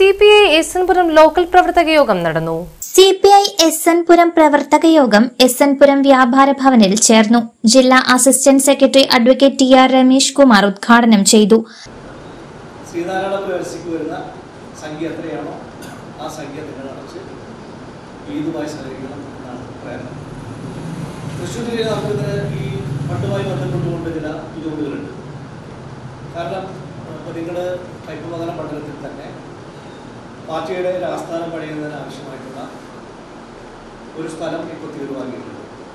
C P I S N Puram local പ്രവർത്തക യോഗം നടന്നു C P I S N Puram പ്രവർത്തക യോഗം എസ് എൻ പുരം വ്യാപാര ഭവനിൽ ചേർന്നു ജില്ലാ assistant secretary advocate T R Ramesh Kumar ഉദ്ഘാടനം ചെയ്തു ശ്രീനാരായണപുരം എൽസിക്ക് വരുന്ന സംഖ്യ എത്രയാണോ ആ സംഖ്യ നിങ്ങൾ അടച്ച് ഈദുമായി സഹകരിക്കണം എന്നാണ് പ്രേരണ തൃശ്ശൂർ ജില്ലയിൽ നമുക്ക് ഈ ഫണ്ടുമായി ബന്ധപ്പെട്ടുകൊണ്ട് ചില ബുദ്ധിമുട്ടുകളുണ്ട് കാരണം ഇപ്പോൾ നിങ്ങൾ കൈപ്പമംഗലം മണ്ഡലത്തിൽ തന്നെ പാർട്ടിയുടെ ഒരു ആസ്ഥാനം പണിയുന്നതിന് ആവശ്യമായിട്ടുള്ള ഒരു സ്ഥലം ഇപ്പോൾ തീരുമാനിയിട്ടുണ്ട്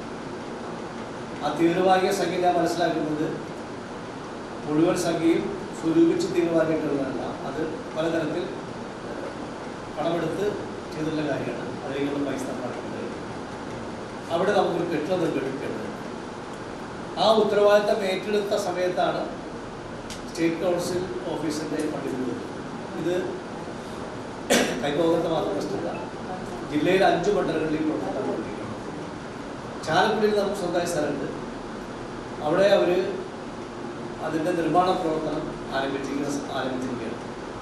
ആ തീരുമാനിയ സംഖ്യ ഞാൻ മനസ്സിലാക്കുന്നത് മുഴുവൻ സംഖ്യയും സ്വരൂപിച്ച് തീരുമാനിയിട്ടുള്ളതല്ല അത് പലതരത്തിൽ ഏഹ്, കടമെടുത്ത് ചെയ്തിട്ടുള്ള കാര്യമാണ് അതിലേക്കുള്ള പൈസ നടക്കുന്നത് അവിടെ നമുക്കൊരു കെട്ടിടം നിർമ്മിക്കേണ്ടത് ആ ഉത്തരവാദിത്തം ഏറ്റെടുത്ത സമയത്താണ് സ്റ്റേറ്റ് കൗൺസിൽ ഓഫീസിൻ്റെ ഫണ്ടിൽ ഇത് കൈപോകത്തെ മാത്രം പ്രശ്നമില്ല ജില്ലയിലെ അഞ്ച് മണ്ഡലങ്ങളിൽ പ്രവർത്തനം ചാലക്കുടിയിൽ നമുക്ക് സ്വന്തമായ സ്ഥലമുണ്ട് അവിടെ അവർ അതിൻ്റെ നിർമ്മാണ പ്രവർത്തനം ആരംഭിച്ചിരിക്കുന്ന ആരംഭിച്ചിരിക്കുകയാണ്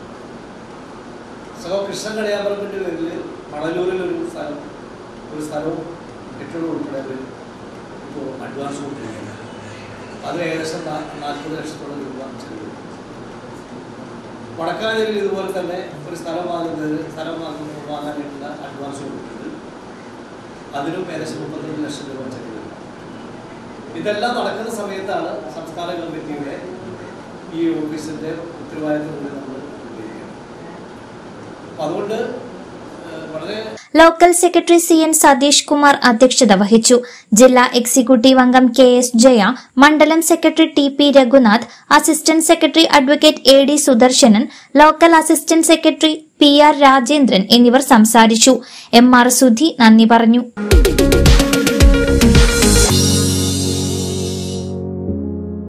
സഹോ കൃഷ്ണൻ കടയാമ്പറമ്പിൻ്റെ പേരിൽ മണലൂരിൽ ഒരു സ്ഥലം ഒരു സ്ഥലവും കെട്ടിടവും ഉൾപ്പെടെ അവർ ഇപ്പോൾ അഡ്വാൻസ് കൊടുത്തിരിക്കുകയാണ് അത് ഏകദേശം നാ- നാൽപ്പത് ലക്ഷത്തോളം രൂപ ചെലവ് വടക്കാഞ്ചേരിയിൽ ഇതുപോലെ തന്നെ ഒരു സ്ഥലം വാങ്ങുന്നത് സ്ഥലം വാങ്ങുന്ന വാങ്ങാനായിട്ടുള്ള അഡ്വാൻസ് കൊടുത്തിട്ടുണ്ട് അതിനും ഏകദേശം മുപ്പത്തിരണ്ട് ലക്ഷം രൂപ ചെലവ് ഇതെല്ലാം നടക്കുന്ന സമയത്താണ് സംസ്ഥാന കമ്മിറ്റിയുടെ ഈ ഓഫീസിന്റെ ഉത്തരവാദിത്വം കൂടി നമ്മൾ ഉപയോഗിക്കുന്നത് അപ്പൊ അതുകൊണ്ട് ഏഹ്, വളരെ local secretary C N Satheesh Kumar അധ്യക്ഷത വഹിച്ചു ജില്ലാ എക്സിക്യൂട്ടീവ് അംഗം കെ എസ് ജയ മണ്ഡലം secretary T P Raghunath assistant secretary advocate A D Sudarsanan local assistant secretary P R Rajendran എന്നിവർ സംസാരിച്ചു എം ആർ സുധി നന്ദി പറഞ്ഞു